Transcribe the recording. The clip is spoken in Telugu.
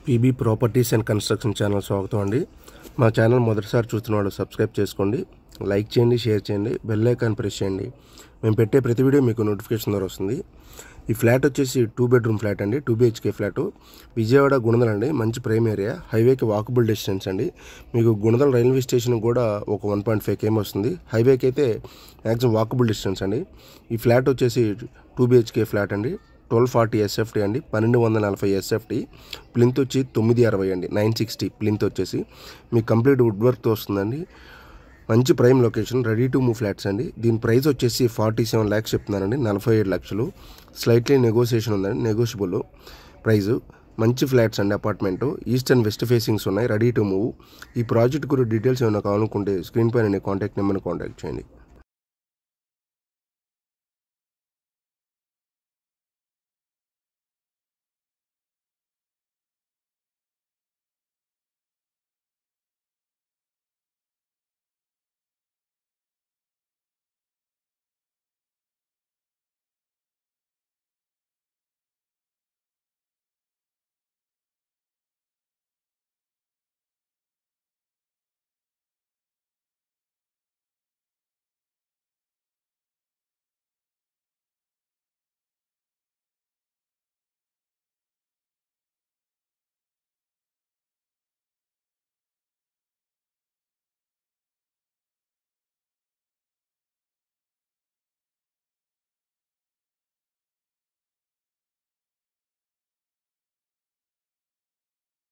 PB properties and construction channel స్వాగతం అండి మా ఛానల్ మొదటిసారి చూస్తున్న వాళ్ళు సబ్స్క్రైబ్ చేసుకోండి లైక్ చేయండి షేర్ చేయండి బెల్ ఐకాన్ ప్రెస్ చేయండి మేము పెట్టే ప్రతి వీడియో మీకు నోటిఫికేషన్ ద్వారా వస్తుంది ఈ ఫ్లాట్ వచ్చేసి టూ బెడ్రూమ్ ఫ్లాట్ అండి two BHK flat Vijayawada Gunadala అండి మంచి ప్రైమ్ ఏరియా హైవేకి వాకబుల్ డిస్టెన్స్ అండి మీకు గుణదల రైల్వే స్టేషన్ కూడా ఒక వన్ పాయింట్ ఫైవ్ కేమ్ వస్తుంది హైవేకి అయితే మ్యాక్సిమం వాకబుల్ డిస్టెన్స్ అండి ఈ ఫ్లాట్ వచ్చేసి టూ బిహెచ్కే ఫ్లాట్ అండి ట్వెల్వ్ ఫార్టీ ఎస్ఎఫ్టీ అండి పన్నెండు వందల నలభై ఎస్ఎఫ్టీ ప్లింత్ వచ్చి తొమ్మిది అరవై అండి నైన్ సిక్స్టీ ప్లింత్ వచ్చేసి మీకు కంప్లీట్ వుడ్ వర్క్తో వస్తుందండి మంచి prime location ready to move flats అండి దీని ప్రైస్ వచ్చేసి ఫార్టీ సెవెన్ ల్యాక్స్ చెప్తున్నారండి నలభై ఏడు లక్షలు స్లైట్లీ నెగోసియేషన్ ఉందండి నెగోషియబుల్ ప్రైజు మంచి ఫ్లాట్స్ అండి apartment east and west facings ఉన్నాయి రెడీ టు మూవ్ ఈ ప్రాజెక్ట్ గురించి డీటెయిల్స్ ఏమైనా కావాలనుకుంటే స్క్రీన్ పైన కాంటాక్ట్ నెంబర్ని కాంటాక్ట్ చేయండి